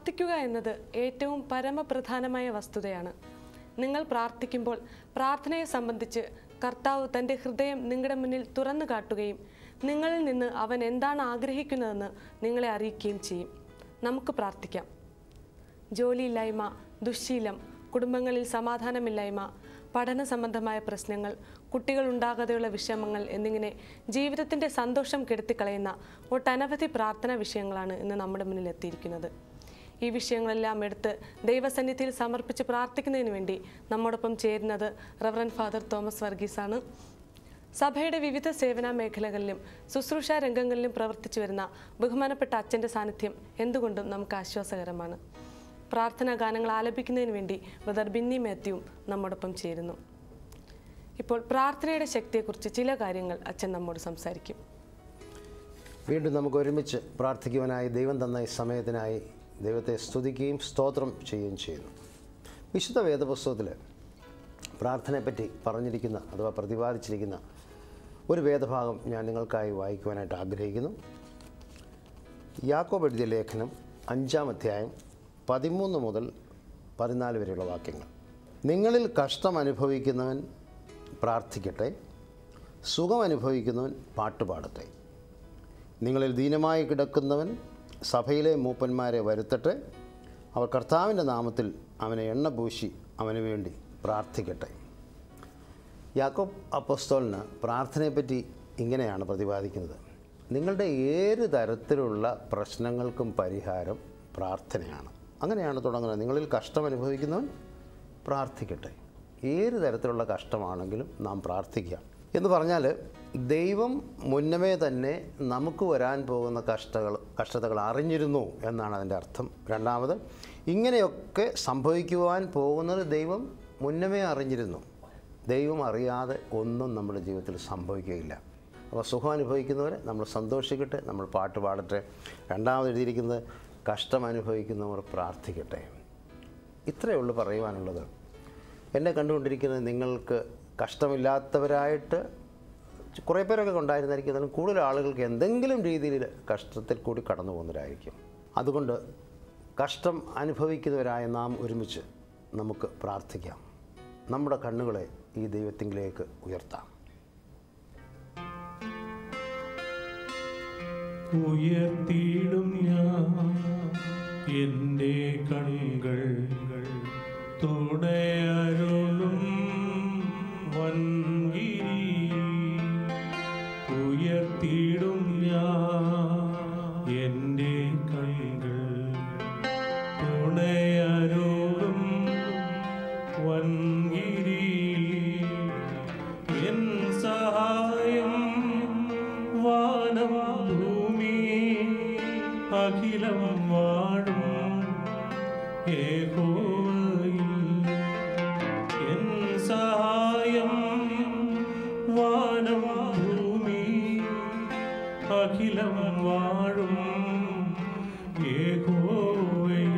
പ്രാർത്ഥിക്കുക എന്നത് ഏറ്റവും പരമപ്രധാനമായ വസ്തുതയാണ് നിങ്ങൾ പ്രാർത്ഥിക്കുമ്പോൾ പ്രാർത്ഥനയെ സംബന്ധിച്ച് കർത്താവ് തൻ്റെ ഹൃദയം നിങ്ങളുടെ മുന്നിൽ തുറന്നു കാട്ടുകയും നിങ്ങളിൽ നിന്ന് അവൻ എന്താണ് ആഗ്രഹിക്കുന്നതെന്ന് നിങ്ങളെ അറിയിക്കുകയും ചെയ്യും നമുക്ക് പ്രാർത്ഥിക്കാം ജോലിയില്ലായ്മ ദുശ്ശീലം കുടുംബങ്ങളിൽ സമാധാനമില്ലായ്മ പഠന സംബന്ധമായ പ്രശ്നങ്ങൾ കുട്ടികൾ ഉണ്ടാകാതെയുള്ള വിഷമങ്ങൾ എന്നിങ്ങനെ ജീവിതത്തിൻ്റെ സന്തോഷം കെടുത്തിക്കളയുന്ന ഒട്ടനവധി പ്രാർത്ഥനാ വിഷയങ്ങളാണ് ഇന്ന് നമ്മുടെ മുന്നിൽ എത്തിയിരിക്കുന്നത് ഈ വിഷയങ്ങളെല്ലാം എടുത്ത് ദൈവസന്നിധിയിൽ സമർപ്പിച്ച് പ്രാർത്ഥിക്കുന്നതിന് വേണ്ടി നമ്മോടൊപ്പം ചേരുന്നത് റവറൻ ഫാദർ തോമസ് വർഗീസാണ് സഭയുടെ വിവിധ സേവന മേഖലകളിലും ശുശ്രൂഷ രംഗങ്ങളിലും പ്രവർത്തിച്ചു വരുന്ന ബഹുമാനപ്പെട്ട അച്ഛൻ്റെ സാന്നിധ്യം എന്തുകൊണ്ടും നമുക്ക് ആശ്വാസകരമാണ് പ്രാർത്ഥനാ ഗാനങ്ങൾ ആലപിക്കുന്നതിന് വേണ്ടി ബ്രദർ ബിന്നി മാത്യുവും നമ്മോടൊപ്പം ചേരുന്നു ഇപ്പോൾ പ്രാർത്ഥനയുടെ ശക്തിയെക്കുറിച്ച് ചില കാര്യങ്ങൾ അച്ഛൻ നമ്മോട് സംസാരിക്കും വീണ്ടും നമുക്ക് ഒരുമിച്ച് പ്രാർത്ഥിക്കുവാനായി ദൈവം തന്ന ഈ സമയത്തിനായി ദൈവത്തെ സ്തുതിക്കുകയും സ്തോത്രം ചെയ്യുകയും ചെയ്യുന്നു വിശുദ്ധ വേദപുസ്തകത്തിൽ പ്രാർത്ഥനയെപ്പറ്റി പറഞ്ഞിരിക്കുന്ന അഥവാ പ്രതിപാദിച്ചിരിക്കുന്ന ഒരു വേദഭാഗം ഞാൻ നിങ്ങൾക്കായി വായിക്കുവാനായിട്ട് ആഗ്രഹിക്കുന്നു യാക്കോബ് എഴുതിയ ലേഖനം അഞ്ചാം അധ്യായം പതിമൂന്ന് മുതൽ പതിനാല് വരെയുള്ള വാക്യങ്ങൾ നിങ്ങളിൽ കഷ്ടം അനുഭവിക്കുന്നവൻ പ്രാർത്ഥിക്കട്ടെ സുഖം അനുഭവിക്കുന്നവൻ പാട്ടുപാടട്ടെ നിങ്ങളിൽ ദീനമായി കിടക്കുന്നവൻ സഭയിലെ മൂപ്പന്മാരെ വരുത്തട്ടെ അവർ കർത്താവിൻ്റെ നാമത്തിൽ അവനെ എണ്ണ പൂശി അവന് വേണ്ടി പ്രാർത്ഥിക്കട്ടെ യാക്കോബ് അപ്പസ്തോലിന് പ്രാർത്ഥനയെപ്പറ്റി ഇങ്ങനെയാണ് പ്രതിപാദിക്കുന്നത് നിങ്ങളുടെ ഏത് തരത്തിലുള്ള പ്രശ്നങ്ങൾക്കും പരിഹാരം പ്രാർത്ഥനയാണ് അങ്ങനെയാണ് തുടങ്ങുന്നത് നിങ്ങളിൽ കഷ്ടം അനുഭവിക്കുന്നവൻ പ്രാർത്ഥിക്കട്ടെ ഏത് തരത്തിലുള്ള കഷ്ടമാണെങ്കിലും നാം പ്രാർത്ഥിക്കുക എന്ന് പറഞ്ഞാൽ ദൈവം മുന്നമേ തന്നെ നമുക്ക് വരാൻ പോകുന്ന കഷ്ടകൾ കഷ്ടതകൾ അറിഞ്ഞിരുന്നു എന്നാണ് അതിൻ്റെ അർത്ഥം രണ്ടാമത് ഇങ്ങനെയൊക്കെ സംഭവിക്കുവാൻ പോകുന്നത് ദൈവം മുന്നമേ അറിഞ്ഞിരുന്നു ദൈവം അറിയാതെ ഒന്നും നമ്മുടെ ജീവിതത്തിൽ സംഭവിക്കുകയില്ല അപ്പോൾ സുഖം അനുഭവിക്കുന്നവർ നമ്മൾ സന്തോഷിക്കട്ടെ നമ്മൾ പാട്ട് പാടട്ടെ രണ്ടാമത് എഴുതിയിരിക്കുന്നത് കഷ്ടം അനുഭവിക്കുന്നവർ പ്രാർത്ഥിക്കട്ടെ ഇത്രയേ ഉള്ളൂ പറയുവാനുള്ളത് എന്നെ കണ്ടുകൊണ്ടിരിക്കുന്നത് നിങ്ങൾക്ക് കഷ്ടമില്ലാത്തവരായിട്ട് കുറേ പേരൊക്കെ ഉണ്ടായിരുന്നായിരിക്കും എന്നാലും കൂടുതൽ ആളുകൾക്ക് എന്തെങ്കിലും രീതിയിൽ കഷ്ടത്തിൽ കൂടി കടന്നു പോകുന്നവരായിരിക്കും അതുകൊണ്ട് കഷ്ടം അനുഭവിക്കുന്നവരായ നാം ഒരുമിച്ച് നമുക്ക് പ്രാർത്ഥിക്കാം നമ്മുടെ കണ്ണുകളെ ഈ ദൈവത്തിങ്കിലേക്ക് ഉയർത്താം ഉയർത്തിയിടും ഞാൻ എൻ്റെ കണ്ണുകൾ തുടയരുളും വൻകിരി ഉയർത്തിയിടും ഞാൻ എൻ്റെ കണ്ണുകൾ തുണയരുളും വൻകിരി എൻ സഹായം വാനം ഭൂമി അഖിലം വാഴും ഏകോയിൽ എൻ സഹായം വാനം ഭൂമി അഖിലം വാഴും ഏകോയിൽ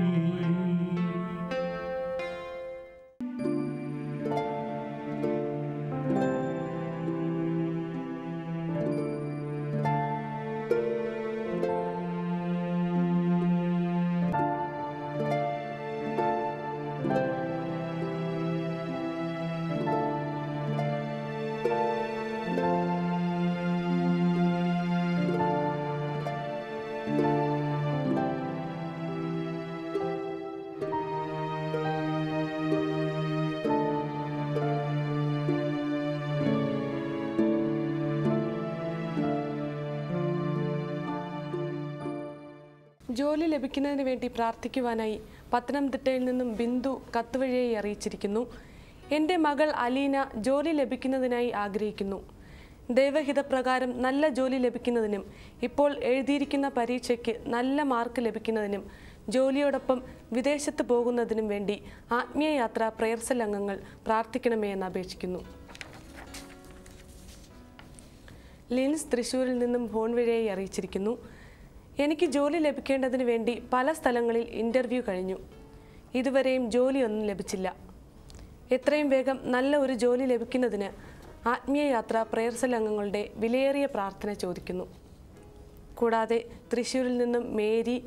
ജോലി ലഭിക്കുന്നതിന് വേണ്ടി പ്രാർത്ഥിക്കുവാനായി പത്തനംതിട്ടയിൽ നിന്നും ബിന്ദു കത്തുവഴിയായി അറിയിച്ചിരിക്കുന്നു എൻ്റെ മകൾ അലീന ജോലി ലഭിക്കുന്നതിനായി ആഗ്രഹിക്കുന്നു ദൈവഹിതപ്രകാരം നല്ല ജോലി ലഭിക്കുന്നതിനും ഇപ്പോൾ എഴുതിയിരിക്കുന്ന പരീക്ഷയ്ക്ക് നല്ല മാർക്ക് ലഭിക്കുന്നതിനും ജോലിയോടൊപ്പം വിദേശത്ത് പോകുന്നതിനും വേണ്ടി ആത്മീയ യാത്ര പ്രയർസൽ അംഗങ്ങൾ പ്രാർത്ഥിക്കണമേ എന്ന് അപേക്ഷിക്കുന്നു ലിൻസ് തൃശ്ശൂരിൽ നിന്നും ഫോൺ വഴിയായി അറിയിച്ചിരിക്കുന്നു എനിക്ക് ജോലി ലഭിക്കേണ്ടതിന് വേണ്ടി പല സ്ഥലങ്ങളിൽ ഇൻ്റർവ്യൂ കഴിഞ്ഞു ഇതുവരെയും ജോലിയൊന്നും ലഭിച്ചില്ല എത്രയും വേഗം നല്ല ഒരു ജോലി ലഭിക്കുന്നതിന് ആത്മീയ യാത്ര പ്രയർസൽ അംഗങ്ങളുടെ വിലയേറിയ പ്രാർത്ഥന ചോദിക്കുന്നു കൂടാതെ തൃശ്ശൂരിൽ നിന്നും മേരി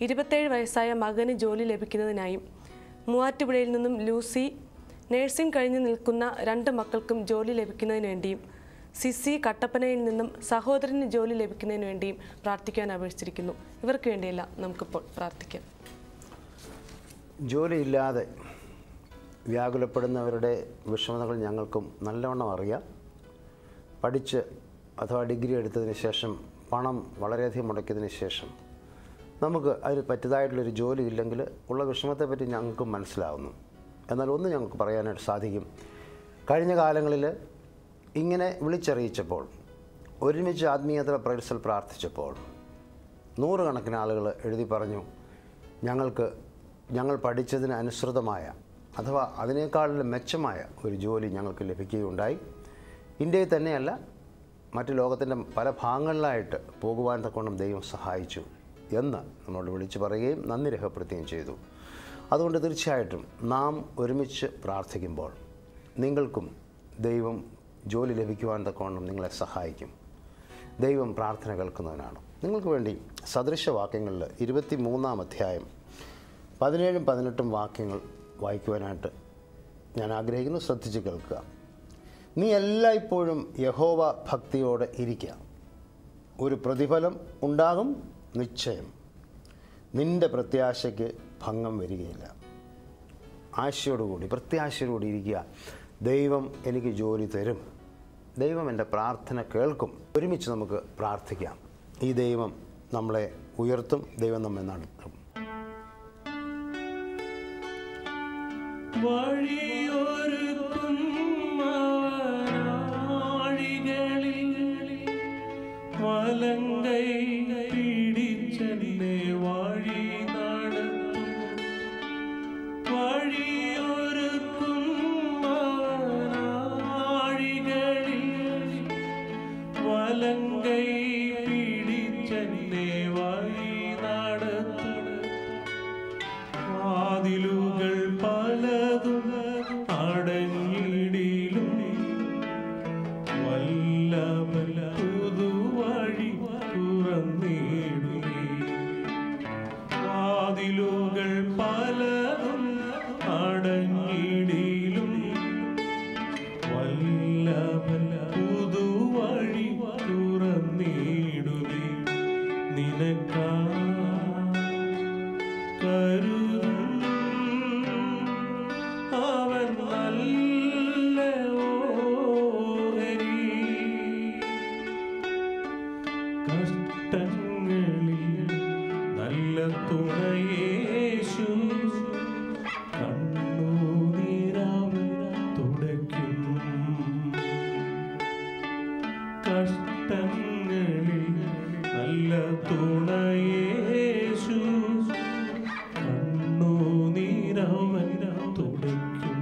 ഇരുപത്തേഴ് വയസ്സായ മകന് ജോലി ലഭിക്കുന്നതിനായും മൂവാറ്റുപുഴയിൽ നിന്നും ലൂസി നഴ്സിംഗ് കഴിഞ്ഞ് നിൽക്കുന്ന രണ്ട് മക്കൾക്കും ജോലി ലഭിക്കുന്നതിന് വേണ്ടിയും സിസി കട്ടപ്പനയിൽ നിന്നും സഹോദരന് ജോലി ലഭിക്കുന്നതിന് വേണ്ടിയും പ്രാർത്ഥിക്കാൻ അപേക്ഷിച്ചിരിക്കുന്നു ഇവർക്ക് വേണ്ടിയല്ല നമുക്കിപ്പോൾ പ്രാർത്ഥിക്കാം ജോലിയില്ലാതെ വ്യാകുലപ്പെടുന്നവരുടെ വിഷമതകൾ ഞങ്ങൾക്കും നല്ലവണ്ണം അറിയാം പഠിച്ച് അഥവാ ഡിഗ്രി എടുത്തതിന് ശേഷം പണം വളരെയധികം മുടക്കിയതിന് ശേഷം നമുക്ക് അതിന് പറ്റിയതായിട്ടുള്ളൊരു ജോലി ഇല്ലെങ്കിൽ ഉള്ള വിഷമത്തെപ്പറ്റി ഞങ്ങൾക്കും മനസ്സിലാവുന്നു എന്നാൽ ഒന്ന് ഞങ്ങൾക്ക് പറയാനായിട്ട് സാധിക്കും കഴിഞ്ഞ കാലങ്ങളിൽ ഇങ്ങനെ വിളിച്ചറിയിച്ചപ്പോൾ ഒരുമിച്ച് ആത്മീയത പ്രയത്സൽ പ്രാർത്ഥിച്ചപ്പോൾ നൂറുകണക്കിന് ആളുകൾ എഴുതി പറഞ്ഞു ഞങ്ങൾക്ക് ഞങ്ങൾ പഠിച്ചതിന് അനുസൃതമായ അഥവാ അതിനേക്കാളിലും മെച്ചമായ ഒരു ജോലി ഞങ്ങൾക്ക് ലഭിക്കുകയുണ്ടായി ഇന്ത്യയിൽ തന്നെയല്ല മറ്റ് ലോകത്തിൻ്റെ പല ഭാഗങ്ങളിലായിട്ട് പോകുവാൻ തക്കോണം ദൈവം സഹായിച്ചു എന്ന് നമ്മളോട് വിളിച്ചു പറയുകയും നന്ദി രേഖപ്പെടുത്തുകയും ചെയ്തു അതുകൊണ്ട് തീർച്ചയായിട്ടും നാം ഒരുമിച്ച് പ്രാർത്ഥിക്കുമ്പോൾ നിങ്ങൾക്കും ദൈവം ജോലി ലഭിക്കുവാൻ തക്കോണം നിങ്ങളെ സഹായിക്കും ദൈവം പ്രാർത്ഥന കേൾക്കുന്നവനാണ് നിങ്ങൾക്ക് വേണ്ടി സദൃശവാക്യങ്ങളിൽ ഇരുപത്തി മൂന്നാം അധ്യായം പതിനേഴും പതിനെട്ടും വാക്യങ്ങൾ വായിക്കുവാനായിട്ട് ഞാൻ ആഗ്രഹിക്കുന്നു ശ്രദ്ധിച്ച് കേൾക്കുക നീ എല്ലായ്പ്പോഴും യഹോവ ഭക്തിയോടെ ഇരിക്കുക ഒരു പ്രതിഫലം ഉണ്ടാകും നിശ്ചയം നിന്റെ പ്രത്യാശയ്ക്ക് ഭംഗം വരികയില്ല ആശയോടുകൂടി പ്രത്യാശയോടുകൂടി ഇരിക്കുക ദൈവം എനിക്ക് ജോലി തരും ദൈവം എൻ്റെ പ്രാർത്ഥന കേൾക്കും ഒരുമിച്ച് നമുക്ക് പ്രാർത്ഥിക്കാം ഈ ദൈവം നമ്മളെ ഉയർത്തും ദൈവം നമ്മെ നടത്തും വഴിയൊരുക്കും അവനാഴികളിൽ വലങ്കൈ പിടിച്ചെന്നെ വഴി നടത്തും വഴിയൊരുക്കും അവനാഴികളിൽ വലങ്കൈ പിടിച്ചെന്നെ വഴി നടത്തും വാതിലുകൾ പലതും അടഞ്ഞിടിലും വല്ലഭൻ പുതുവഴി തുറന്നിടുകേ വാതിലുകൾ പലതും അടഞ്ഞിടിലും വല്ലഭൻ പുതുവഴി തുറന്നിടുകേ നിനക്കാ കരുതും അവൻ നല്ല ഓഹരി കഷ്ടങ്ങളിൽ നല്ല തുണയേശു കണ്ണുനീരാവൻ തുടയ്ക്കും കഷ്ടങ്ങളിൽ നല്ല തുണയേശു കണ്ണുനീരവൻ തുടയ്ക്കും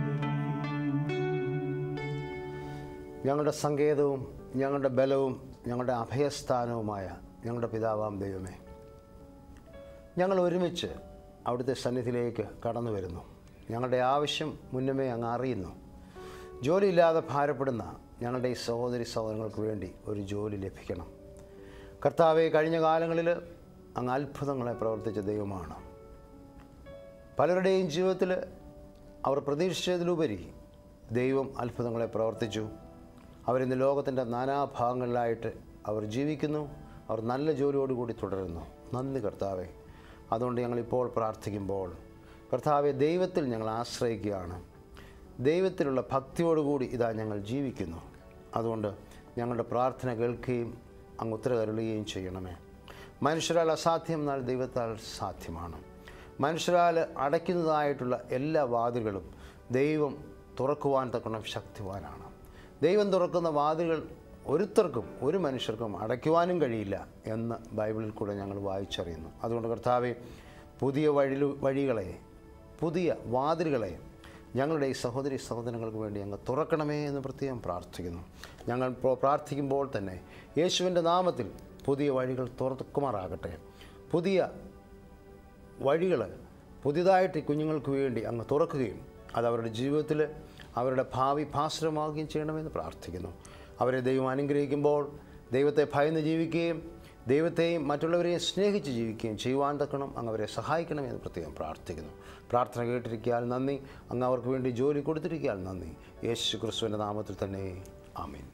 ഞങ്ങളുടെ സങ്കേതവും ഞങ്ങളുടെ ബലവും ഞങ്ങളുടെ അഭയസ്ഥാനവുമായ ഞങ്ങളുടെ പിതാവാം ദൈവമേ ഞങ്ങൾ ഒരുമിച്ച് അവിടുത്തെ സന്നിധിയിലേക്ക് കടന്നു വരുന്നു ഞങ്ങളുടെ ആവശ്യം മുന്നമേ അങ്ങ് അറിയുന്നു ജോലിയില്ലാതെ ഭാരപ്പെടുന്ന ഞങ്ങളുടെ ഈ സഹോദരി സഹോദരങ്ങൾക്ക് വേണ്ടി ഒരു ജോലി ലഭിക്കണം കർത്താവെ കഴിഞ്ഞ കാലങ്ങളിൽ അങ്ങ് അത്ഭുതങ്ങളെ പ്രവർത്തിച്ച ദൈവമാണ് പലരുടെയും ജീവിതത്തിൽ അവർ പ്രതീക്ഷിച്ചതിലുപരി ദൈവം അത്ഭുതങ്ങളെ പ്രവർത്തിച്ചു അവരിന്ന് ലോകത്തിൻ്റെ നാനാഭാഗങ്ങളിലായിട്ട് അവർ ജീവിക്കുന്നു അവർ നല്ല ജോലിയോടുകൂടി തുടരുന്നു നന്ദി കർത്താവെ അതുകൊണ്ട് ഞങ്ങളിപ്പോൾ പ്രാർത്ഥിക്കുമ്പോൾ കർത്താവെ ദൈവത്തിൽ ഞങ്ങൾ ആശ്രയിക്കുകയാണ് ദൈവത്തിലുള്ള ഭക്തിയോടുകൂടി ഇതാ ഞങ്ങൾ ജീവിക്കുന്നു അതുകൊണ്ട് ഞങ്ങളുടെ പ്രാർത്ഥന കേൾക്കുകയും അങ്ങ് ഉത്തരകരുളുകയും ചെയ്യണമേ മനുഷ്യരാൽ അസാധ്യം എന്നാൽ ദൈവത്താൽ സാധ്യമാണ് മനുഷ്യരാൽ അടയ്ക്കുന്നതായിട്ടുള്ള എല്ലാ വാതിലുകളും ദൈവം തുറക്കുവാൻ തക്കണം ശക്തിവാനാണ് ദൈവം തുറക്കുന്ന വാതിലുകൾ ഒരുത്തർക്കും ഒരു മനുഷ്യർക്കും അടയ്ക്കുവാനും കഴിയില്ല എന്ന് ബൈബിളിൽ കൂടെ ഞങ്ങൾ വായിച്ചറിയുന്നു അതുകൊണ്ട് കർത്താവെ പുതിയ വഴി വഴികളെ പുതിയ വാതിലുകളെ ഞങ്ങളുടെ ഈ സഹോദരി സഹോദരങ്ങൾക്ക് വേണ്ടി അങ്ങ് തുറക്കണമേ എന്ന് പ്രത്യേകം പ്രാർത്ഥിക്കുന്നു ഞങ്ങൾ ഇപ്പോൾ പ്രാർത്ഥിക്കുമ്പോൾ തന്നെ യേശുവിൻ്റെ നാമത്തിൽ പുതിയ വഴികൾ തുറക്കുമാറാകട്ടെ പുതിയ വഴികൾ പുതിയതായിട്ട് ഈ കുഞ്ഞുങ്ങൾക്ക് വേണ്ടി അങ്ങ് തുറക്കുകയും അത് അവരുടെ ജീവിതത്തിൽ അവരുടെ ഭാവി ഭാസുരമാവുകയും ചെയ്യണമെന്ന് പ്രാർത്ഥിക്കുന്നു അവരെ ദൈവം അനുഗ്രഹിക്കുമ്പോൾ ദൈവത്തെ ഭയന്ന് ജീവിക്കുകയും ദൈവത്തെയും മറ്റുള്ളവരെയും സ്നേഹിച്ച് ജീവിക്കുകയും ചെയ്യുവാൻ തക്കണം അങ്ങ് അവരെ സഹായിക്കണം എന്ന് പ്രത്യേകം പ്രാർത്ഥിക്കുന്നു പ്രാർത്ഥന കേട്ടിരിക്കാൻ നന്ദി അങ്ങ് അവർക്ക് വേണ്ടി ജോലി കൊടുത്തിരിക്കാൻ നന്ദി യേശു ക്രിസ്തുവിൻ്റെ നാമത്തിൽ തന്നെ ആമീൻ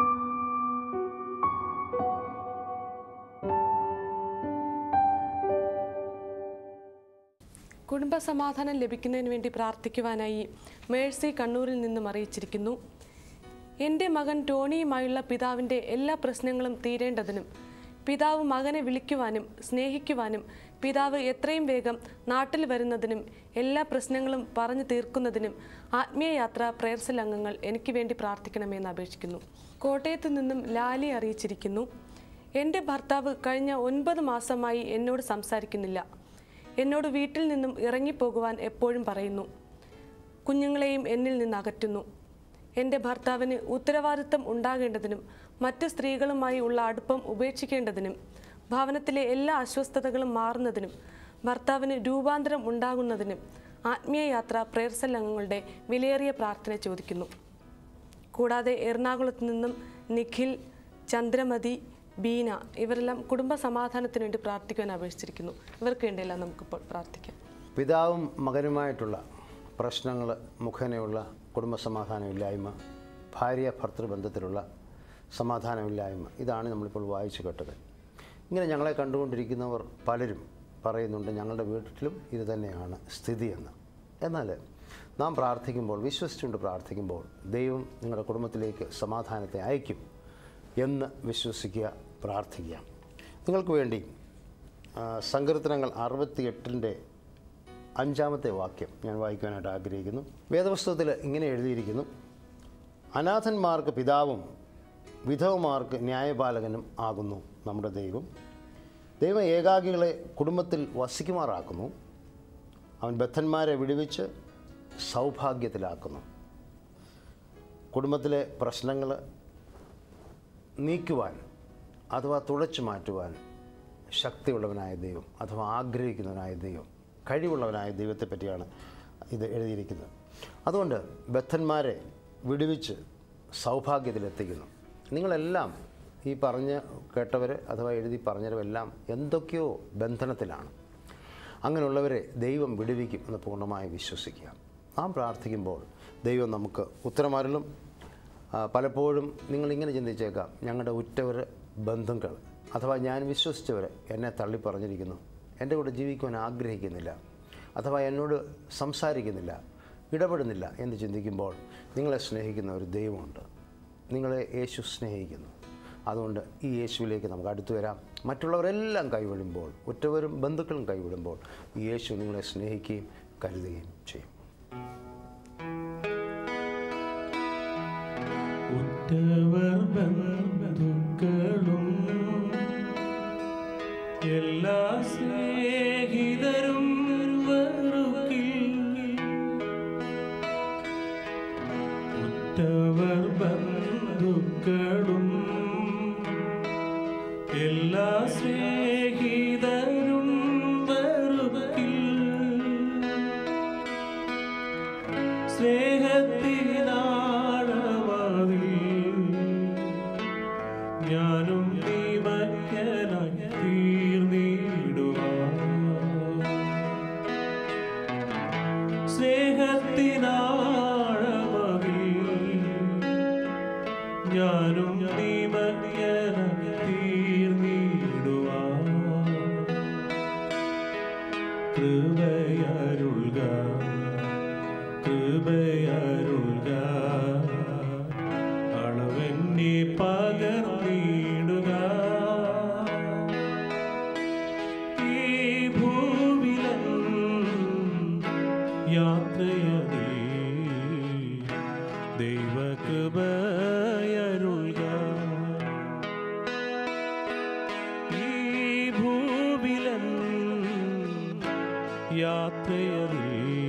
കുടുംബ സമാധാനം ലഭിക്കുന്നതിന് വേണ്ടി പ്രാർത്ഥിക്കുവാനായി മേഴ്സി കണ്ണൂരിൽ നിന്നും അറിയിച്ചിരിക്കുന്നു എൻ്റെ മകൻ ടോണിയുമായുള്ള പിതാവിൻ്റെ എല്ലാ പ്രശ്നങ്ങളും തീരേണ്ടതിനും പിതാവ് മകനെ വിളിക്കുവാനും സ്നേഹിക്കുവാനും പിതാവ് എത്രയും വേഗം നാട്ടിൽ വരുന്നതിനും എല്ലാ പ്രശ്നങ്ങളും പറഞ്ഞു തീർക്കുന്നതിനും ആത്മീയ യാത്ര പ്രേയർസൽ അംഗങ്ങൾ എനിക്ക് വേണ്ടി പ്രാർത്ഥിക്കണമെന്ന് അപേക്ഷിക്കുന്നു കോട്ടയത്ത് നിന്നും ലാലി അറിയിച്ചിരിക്കുന്നു എൻ്റെ ഭർത്താവ് കഴിഞ്ഞ ഒൻപത് മാസമായി എന്നോട് സംസാരിക്കുന്നില്ല എന്നോട് വീട്ടിൽ നിന്നും ഇറങ്ങിപ്പോകുവാൻ എപ്പോഴും പറയുന്നു കുഞ്ഞുങ്ങളെയും എന്നിൽ നിന്ന് അകറ്റുന്നു എൻ്റെ ഭർത്താവിന് ഉത്തരവാദിത്തം ഉണ്ടാകേണ്ടതിനും മറ്റ് സ്ത്രീകളുമായി ഉള്ള അടുപ്പം ഉപേക്ഷിക്കേണ്ടതിനും ഭവനത്തിലെ എല്ലാ അസ്വസ്ഥതകളും മാറുന്നതിനും ഭർത്താവിന് രൂപാന്തരം ഉണ്ടാകുന്നതിനും ആത്മീയ യാത്ര പ്രേയർസൽ അംഗങ്ങളുടെ വിലയേറിയ പ്രാർത്ഥന ചോദിക്കുന്നു കൂടാതെ എറണാകുളത്ത് നിന്നും നിഖിൽ ചന്ദ്രമതി ബീന ഇവരെല്ലാം കുടുംബ സമാധാനത്തിന് വേണ്ടി പ്രാർത്ഥിക്കുവാൻ അപേക്ഷിച്ചിരിക്കുന്നു ഇവർക്ക് വേണ്ടിയെല്ലാം നമുക്കിപ്പോൾ പ്രാർത്ഥിക്കാം പിതാവും മകനുമായിട്ടുള്ള പ്രശ്നങ്ങൾ മുഖേനയുള്ള കുടുംബ സമാധാനമില്ലായ്മ ഭാര്യ ഭർത്തൃബന്ധത്തിലുള്ള സമാധാനമില്ലായ്മ ഇതാണ് നമ്മളിപ്പോൾ വായിച്ചു കേട്ടത് ഇങ്ങനെ ഞങ്ങളെ കണ്ടുകൊണ്ടിരിക്കുന്നവർ പലരും പറയുന്നുണ്ട് ഞങ്ങളുടെ വീട്ടിലും ഇത് തന്നെയാണ് സ്ഥിതിയെന്ന് എന്നാൽ നാം പ്രാർത്ഥിക്കുമ്പോൾ വിശ്വസിച്ചുകൊണ്ട് പ്രാർത്ഥിക്കുമ്പോൾ ദൈവം നിങ്ങളുടെ കുടുംബത്തിലേക്ക് സമാധാനത്തെ അയക്കും എന്ന് വിശ്വസിക്കുക പ്രാർത്ഥിക്കുക നിങ്ങൾക്ക് വേണ്ടി ആ, സങ്കീർത്തനങ്ങൾ അറുപത്തിയെട്ടിൻ്റെ അഞ്ചാമത്തെ വാക്യം ഞാൻ വായിക്കുവാനായിട്ട് ആഗ്രഹിക്കുന്നു വേദപുസ്തകത്തിൽ ഇങ്ങനെ എഴുതിയിരിക്കുന്നു അനാഥന്മാർക്ക് പിതാവും വിധവമാർക്ക് ന്യായപാലകനും ആകുന്നു നമ്മുടെ ദൈവം ദൈവം ഏകാഗികളെ കുടുംബത്തിൽ വസിക്കുമാറാക്കുന്നു അവൻ ബദ്ധന്മാരെ വിടുവിച്ച് സൗഭാഗ്യത്തിലാക്കുന്നു കുടുംബത്തിലെ പ്രശ്നങ്ങൾ നീക്കുവാൻ അഥവാ തുടച്ചു മാറ്റുവാൻ ശക്തിയുള്ളവനായ ദൈവം അഥവാ ആഗ്രഹിക്കുന്നവനായ ദൈവം കഴിവുള്ളവനായ ദൈവത്തെ പറ്റിയാണ് ഇത് എഴുതിയിരിക്കുന്നത് അതുകൊണ്ട് ബദ്ധന്മാരെ വിടുവിച്ച് സൗഭാഗ്യത്തിലെത്തിക്കുന്നു നിങ്ങളെല്ലാം ഈ പറഞ്ഞ് കേട്ടവർ അഥവാ എഴുതി പറഞ്ഞവരെല്ലാം എന്തൊക്കെയോ ബന്ധനത്തിലാണ് അങ്ങനെയുള്ളവരെ ദൈവം വിടുവിക്കും എന്ന് പൂർണ്ണമായി വിശ്വസിക്കുക നാം പ്രാർത്ഥിക്കുമ്പോൾ ദൈവം നമുക്ക് ഉത്തരമരുളും ആ, പലപ്പോഴും നിങ്ങളിങ്ങനെ ചിന്തിച്ചേക്കാം ഞങ്ങളുടെ ഉറ്റവർ ബന്ധുക്കൾ അഥവാ ഞാൻ വിശ്വസിച്ചവർ എന്നെ തള്ളി പറഞ്ഞിരിക്കുന്നു എൻ്റെ കൂടെ ജീവിക്കുവാൻ ആഗ്രഹിക്കുന്നില്ല അഥവാ എന്നോട് സംസാരിക്കുന്നില്ല ഇടപെടുന്നില്ല എന്ന് ചിന്തിക്കുമ്പോൾ നിങ്ങളെ സ്നേഹിക്കുന്ന ഒരു ദൈവമുണ്ട് നിങ്ങളെ യേശു സ്നേഹിക്കുന്നു അതുകൊണ്ട് ഈ യേശുവിലേക്ക് നമുക്ക് അടുത്തു വരാം മറ്റുള്ളവരെല്ലാം കൈവിടുമ്പോൾ ഉറ്റവരും ബന്ധുക്കളും കൈവിടുമ്പോൾ ഈ യേശു നിങ്ങളെ സ്നേഹിക്കുകയും കരുതുകയും ചെയ്യും ഉറ്റവർ ബന്ധുക്കളും എല്ലാ സ്നേഹിതരും വെറുക്കിൽ ഉറ്റവർ ബന്ധുക്കളും എല്ലാ സ്നേഹിതരും വെറുക്കിൽ സ്നേഹത്തിനാഴമതിൽ ഞാനും ദീപജ്ഞനായി തീർന്നിടുക സ്നേഹത്തിനാഴമതിൽ ഞാനും ദീപജ്ഞനായി തീർന്നിടുക കൃപയരുൾക കൃപയരുൾക അളവെന്നെ പകർന്നിടുക ഈ ഭൂവിലൻ യാത്രയതേ ദൈവകൃപയരുൾക ഈ ഭൂവിലൻ യാത്രയറിൽ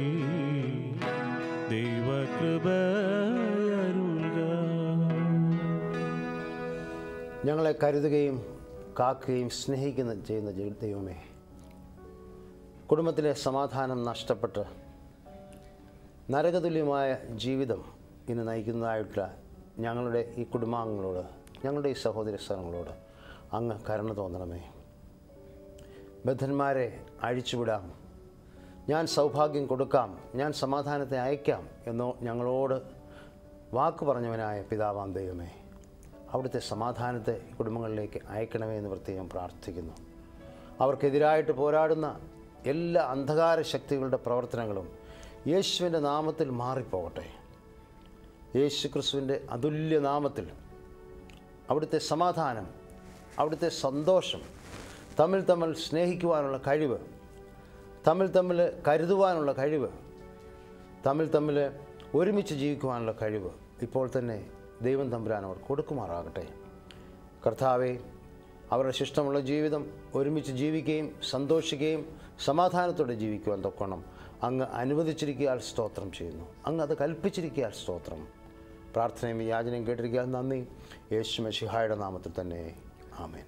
ദൈവകൃപയരുൾക ഞങ്ങളെ കരുതുകയും കാക്കുകയും സ്നേഹിക്കുന്ന ചെയ്യുന്ന ജെ- ദൈവമേ കുടുംബത്തിലെ സമാധാനം നഷ്ടപ്പെട്ട് നരകതുല്യമായ ജീവിതം ഇന്ന് നയിക്കുന്നതായിട്ടുള്ള ഞങ്ങളുടെ ഈ കുടുംബാംഗങ്ങളോട് ഞങ്ങളുടെ ഈ സഹോദര സ്ഥലങ്ങളോട് അങ്ങ് കരുണ തോന്നണമേ ബദ്ധന്മാരെ അഴിച്ചുവിടാം ഞാൻ സൗഭാഗ്യം കൊടുക്കാം ഞാൻ സമാധാനത്തെ അയക്കാം എന്നോ ഞങ്ങളോട് വാക്ക് പറഞ്ഞവനായ പിതാവാം ദൈവമേ അവിടുത്തെ സമാധാനത്തെ കുടുംബങ്ങളിലേക്ക് അയക്കണമേ എന്ന് പ്രത്യേകം പ്രാർത്ഥിക്കുന്നു അവർക്കെതിരായിട്ട് പോരാടുന്ന എല്ലാ അന്ധകാര ശക്തികളുടെ പ്രവർത്തനങ്ങളും യേശുവിൻ്റെ നാമത്തിൽ മാറിപ്പോകട്ടെ യേശു ക്രിസ്തുവിൻ്റെ അതുല്യ നാമത്തിൽ അവിടുത്തെ സമാധാനം അവിടുത്തെ സന്തോഷം തമ്മിൽ തമ്മിൽ സ്നേഹിക്കുവാനുള്ള കഴിവ് തമ്മിൽ തമ്മിൽ കരുതുവാനുള്ള കഴിവ് തമ്മിൽ തമ്മിൽ ഒരുമിച്ച് ജീവിക്കുവാനുള്ള കഴിവ് ഇപ്പോൾ തന്നെ ദൈവം തമ്പുരാൻ അവർ കൊടുക്കുമാറാകട്ടെ കർത്താവെ അവരുടെ ശിഷ്ടമുള്ള ജീവിതം ഒരുമിച്ച് ജീവിക്കുകയും സന്തോഷിക്കുകയും സമാധാനത്തോടെ ജീവിക്കുവാൻ തൊക്കണം അങ്ങ് അനുവദിച്ചിരിക്കാൻ സ്തോത്രം ചെയ്യുന്നു അങ്ങ് അത് കൽപ്പിച്ചിരിക്കാൻ സ്തോത്രം പ്രാർത്ഥനയും യാചനയും കേട്ടിരിക്കാൻ നന്ദി യേശു മെഷിഹായുടെ നാമത്തിൽ തന്നെ ആമേൻ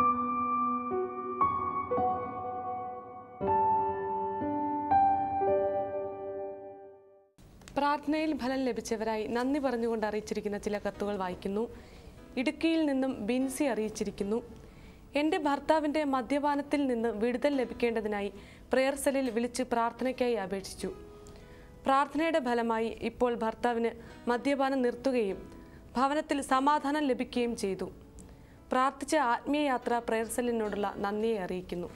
പ്രാർത്ഥനയിൽ ഫലം ലഭിച്ചവരായി നന്ദി പറഞ്ഞുകൊണ്ട് അറിയിച്ചിരിക്കുന്ന ചില കത്തുകൾ വായിക്കുന്നു ഇടുക്കിയിൽ നിന്നും ബിൻസി അറിയിച്ചിരിക്കുന്നു എൻ്റെ ഭർത്താവിൻ്റെ മദ്യപാനത്തിൽ നിന്ന് വിടുതൽ ലഭിക്കേണ്ടതിനായി പ്രെയർ സെല്ലിൽ വിളിച്ച് പ്രാർത്ഥനയ്ക്കായി അപേക്ഷിച്ചു പ്രാർത്ഥനയുടെ ഫലമായി ഇപ്പോൾ ഭർത്താവിന് മദ്യപാനം നിർത്തുകയും ഭവനത്തിൽ സമാധാനം ലഭിക്കുകയും ചെയ്തു പ്രാർത്ഥിച്ച ആത്മീയ യാത്ര പ്രെയർ സെല്ലിനോടുള്ള നന്ദിയെ അറിയിക്കുന്നു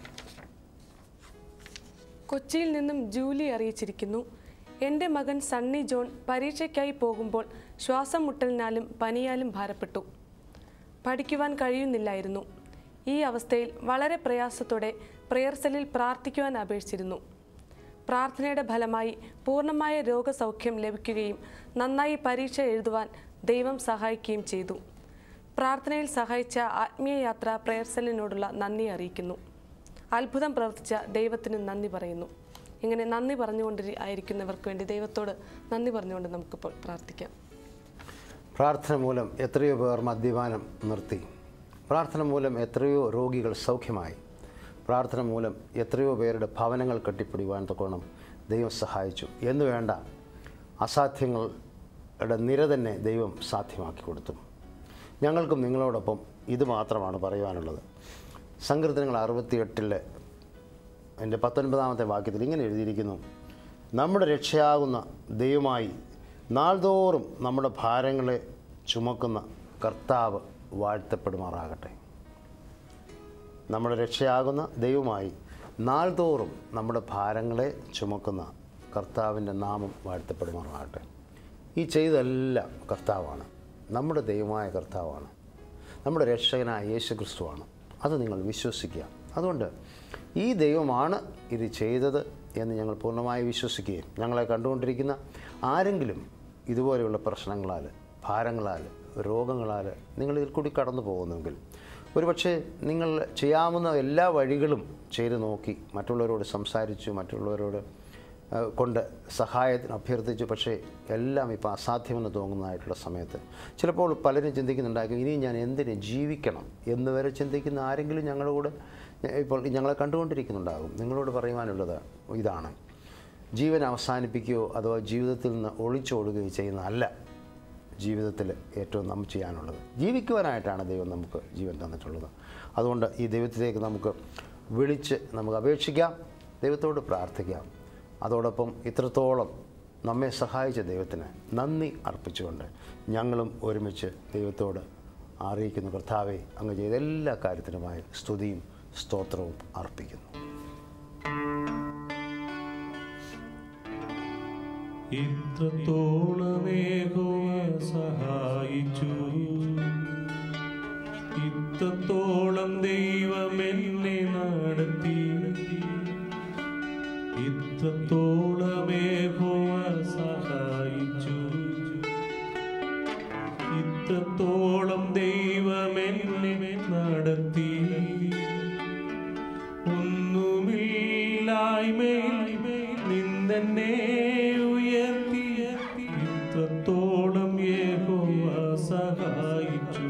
കൊച്ചിയിൽ നിന്നും ജൂലി അറിയിച്ചിരിക്കുന്നു എൻ്റെ മകൻ സണ്ണി ജോൺ പരീക്ഷയ്ക്കായി പോകുമ്പോൾ ശ്വാസം മുട്ടലിനാലും പനിയാലും ഭാരപ്പെട്ടു പഠിക്കുവാൻ കഴിയുന്നില്ലായിരുന്നു ഈ അവസ്ഥയിൽ വളരെ പ്രയാസത്തോടെ പ്രെയർ സെല്ലിൽ പ്രാർത്ഥിക്കുവാൻ അപേക്ഷിച്ചിരുന്നു പ്രാർത്ഥനയുടെ ഫലമായി പൂർണ്ണമായ രോഗസൗഖ്യം ലഭിക്കുകയും നന്നായി പരീക്ഷ എഴുതുവാൻ ദൈവം സഹായിക്കുകയും ചെയ്തു പ്രാർത്ഥനയിൽ സഹായിച്ച ആത്മീയ യാത്ര പ്രെയർ സെല്ലിനോടുള്ള നന്ദി അറിയിക്കുന്നു അത്ഭുതം പ്രവർത്തിച്ച ദൈവത്തിന് നന്ദി പറയുന്നു ഇങ്ങനെ നന്ദി പറഞ്ഞുകൊണ്ട് ആയിരിക്കുന്നവർക്ക് വേണ്ടി ദൈവത്തോട് നന്ദി പറഞ്ഞുകൊണ്ട് നമുക്കിപ്പോൾ പ്രാർത്ഥിക്കാം പ്രാർത്ഥന മൂലം എത്രയോ പേർ മദ്യപാനം നിർത്തി പ്രാർത്ഥന മൂലം എത്രയോ രോഗികൾ സൗഖ്യമായി പ്രാർത്ഥന മൂലം എത്രയോ പേരുടെ ഭവനങ്ങൾ കെട്ടിപ്പിടിക്കുവാൻ തക്കോണം ദൈവം സഹായിച്ചു എന്ന് വേണ്ട അസാധ്യങ്ങളുടെ നിര തന്നെ ദൈവം സാധ്യമാക്കി കൊടുത്തു ഞങ്ങൾക്കും നിങ്ങളോടൊപ്പം ഇത് മാത്രമാണ് പറയുവാനുള്ളത് സങ്കീർത്തനങ്ങൾ അറുപത്തിയെട്ടിലെ എൻ്റെ പത്തൊൻപതാമത്തെ വാക്യത്തിൽ ഇങ്ങനെ എഴുതിയിരിക്കുന്നു നമ്മുടെ രക്ഷയാകുന്ന ദൈവമായി നാൾതോറും നമ്മുടെ ഭാരങ്ങളെ ചുമക്കുന്ന കർത്താവ് വാഴ്ത്തപ്പെടുമാറാകട്ടെ നമ്മുടെ രക്ഷയാകുന്ന ദൈവമായി നാൾതോറും നമ്മുടെ ഭാരങ്ങളെ ചുമക്കുന്ന കർത്താവിൻ്റെ നാമം വാഴ്ത്തപ്പെടുമാറാകട്ടെ ഈ ചെയ്തതെല്ലാം കർത്താവാണ് നമ്മുടെ ദൈവമായ കർത്താവാണ് നമ്മുടെ രക്ഷകനായ യേശു ക്രിസ്തുവാണ് അത് നിങ്ങൾ വിശ്വസിക്കുക അതുകൊണ്ട് ഈ ദൈവമാണ് ഇത് ചെയ്തത് എന്ന് ഞങ്ങൾ പൂർണ്ണമായി വിശ്വസിക്കുകയും ഞങ്ങളെ കണ്ടുകൊണ്ടിരിക്കുന്ന ആരെങ്കിലും ഇതുപോലെയുള്ള പ്രശ്നങ്ങളാൽ ഭാരങ്ങളാൽ രോഗങ്ങളാൽ നിങ്ങൾ ഇതിൽ കൂടി കടന്നു പോകുന്നുവെങ്കിൽ ഒരുപക്ഷെ നിങ്ങൾ ചെയ്യാവുന്ന എല്ലാ വഴികളും ചെയ്തു നോക്കി മറ്റുള്ളവരോട് സംസാരിച്ചു മറ്റുള്ളവരോട് ആ, കൊണ്ട് സഹായത്തിന് അഭ്യർത്ഥിച്ചു പക്ഷേ എല്ലാം ഇപ്പോൾ അസാധ്യമെന്ന് തോന്നുന്നതായിട്ടുള്ള സമയത്ത് ചിലപ്പോൾ പലരും ചിന്തിക്കുന്നുണ്ടാകും ഇനി ഞാൻ എന്തിന് ജീവിക്കണം എന്ന് വരെ ചിന്തിക്കുന്ന ആരെങ്കിലും ഞങ്ങളുടെ കൂടെ ഞ- ഇപ്പോൾ ഞങ്ങളെ കണ്ടുകൊണ്ടിരിക്കുന്നുണ്ടാകും നിങ്ങളോട് പറയുവാനുള്ളത് ഇതാണ് ജീവൻ അവസാനിപ്പിക്കുകയോ അഥവാ ജീവിതത്തിൽ നിന്ന് ഒളിച്ചോടുകയോ ചെയ്യുന്നതല്ല ജീവിതത്തിൽ ഏറ്റവും നാം ചെയ്യാനുള്ളത് ജീവിക്കുവാനായിട്ടാണ് ദൈവം നമുക്ക് ജീവൻ തന്നിട്ടുള്ളത് അതുകൊണ്ട് ഈ ദൈവത്തിലേക്ക് നമുക്ക് വിളിച്ച് നമുക്ക് അപേക്ഷിക്കാം ദൈവത്തോട് പ്രാർത്ഥിക്കാം അതോടൊപ്പം ഇത്രത്തോളം നമ്മെ സഹായിച്ച ദൈവത്തിന് നന്ദി അർപ്പിച്ചുകൊണ്ട് ഞങ്ങളും ഒരുമിച്ച് ദൈവത്തോട് അറിയിക്കുന്ന കർത്താവെ അങ്ങ് ചെയ്ത എല്ലാ കാര്യത്തിനുമായി സ്തുതിയും സ്തോത്രവും അർപ്പിക്കുന്നു ഇത്രത്തോളമേകോവ സഹായിച്ചു ഇത്രത്തോളം ദൈവം എന്നെ നടത്തി ഇത്രത്തോളമേകോവ സഹായിച്ചു ഇത്രത്തോളം ദൈവം എന്നെ നടത്തി ഒന്നുമില്ലായ്മയിൽ നിന്നെ ഉയർത്തി ഇത്രത്തോളം യഹോവ സഹായിച്ചു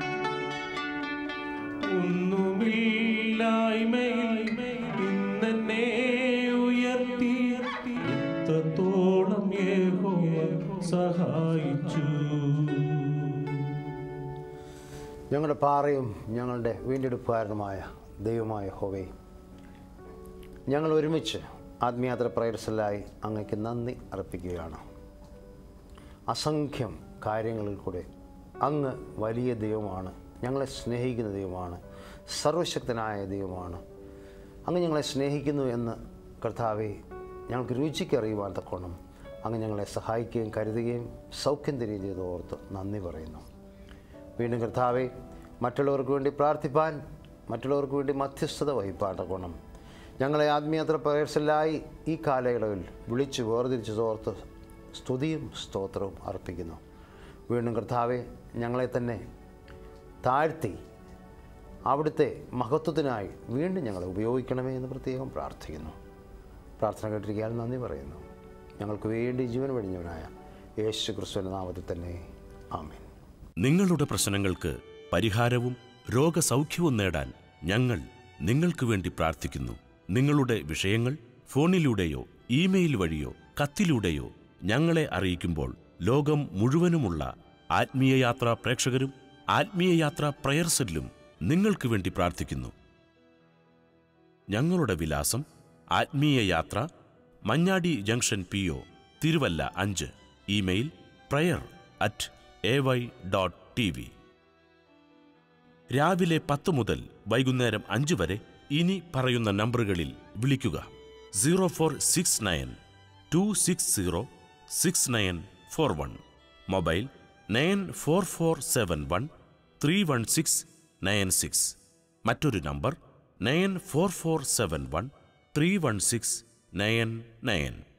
ഒന്നുമില്ലായ്മയിൽ നിന്നെ ഉയർത്തി ഇത്രത്തോളം യഹോവ സഹായിച്ചു ഞങ്ങളുടെ പാറയും ഞങ്ങളുടെ വീണ്ടെടുപ്പുകാരനുമായ ദൈവമായ ഹോവേ ഞങ്ങൾ ഒരുമിച്ച് ആത്മീയാത്ര പ്രയർസലായി അങ്ങയ്ക്ക് നന്ദി അർപ്പിക്കുകയാണ് അസംഖ്യം കാര്യങ്ങളിൽ കൂടെ അങ്ങ് വലിയ ദൈവമാണ് ഞങ്ങളെ സ്നേഹിക്കുന്ന ദൈവമാണ് സർവശക്തനായ ദൈവമാണ് അങ്ങ് ഞങ്ങളെ സ്നേഹിക്കുന്നു എന്ന് കർത്താവെ ഞങ്ങൾക്ക് രുചിക്കറിയുവാൻ തക്കോണം അങ്ങ് ഞങ്ങളെ സഹായിക്കുകയും കരുതുകയും സൗഖ്യം തരികയും ചെയ്ത് ഓർത്ത് നന്ദി പറയുന്നു വീണ്ടും കർത്താവെ മറ്റുള്ളവർക്ക് വേണ്ടി പ്രാർത്ഥിപ്പാൻ മറ്റുള്ളവർക്ക് വേണ്ടി മധ്യസ്ഥത വഹിപ്പാൻ തക്കോണം ഞങ്ങളെ ആത്മീയത്ര പ്രേഴ്സലായി ഈ കാലയളവിൽ വിളിച്ച് വേർതിരിച്ച് തോർത്ത് സ്തുതിയും സ്തോത്രവും അർപ്പിക്കുന്നു വീണ്ടും കർത്താവെ ഞങ്ങളെ തന്നെ താഴ്ത്തി അവിടുത്തെ മഹത്വത്തിനായി വീണ്ടും ഞങ്ങളെ ഉപയോഗിക്കണമേ എന്ന് പ്രത്യേകം പ്രാർത്ഥിക്കുന്നു പ്രാർത്ഥന കേട്ടിരിക്കാൻ നന്ദി പറയുന്നു ഞങ്ങൾക്ക് വേണ്ടി ജീവൻ വെടിഞ്ഞവനായ യേശു ക്രിസ്തുവിൻ്റെ നാമത്തിൽ തന്നെ ആമേൻ നിങ്ങളുടെ പ്രശ്നങ്ങൾക്ക് പരിഹാരവും രോഗസൗഖ്യവും നേടാൻ ഞങ്ങൾ നിങ്ങൾക്ക് വേണ്ടി പ്രാർത്ഥിക്കുന്നു നിങ്ങളുടെ വിഷയങ്ങൾ ഫോണിലൂടെയോ ഇമെയിൽ വഴിയോ കത്തിലൂടെയോ ഞങ്ങളെ അറിയിക്കുമ്പോൾ ലോകം മുഴുവനുമുള്ള ആത്മീയ യാത്രാ പ്രേക്ഷകരും ആത്മീയ യാത്രാ പ്രയർസെല്ലും നിങ്ങൾക്ക് വേണ്ടി പ്രാർത്ഥിക്കുന്നു ഞങ്ങളുടെ വിലാസം Athmeeya Yathra Manjadi junction P O Thiruvalla അഞ്ച് email prayer at A Y dot T V രാവിലെ പത്ത് മുതൽ വൈകുന്നേരം അഞ്ച് വരെ ഇനി പറയുന്ന നമ്പറുകളിൽ വിളിക്കുക zero four six nine two six zero six nine four one mobile nine four four seven one three one six nine six മറ്റൊരു നമ്പർ nine four four seven one three one six nine nine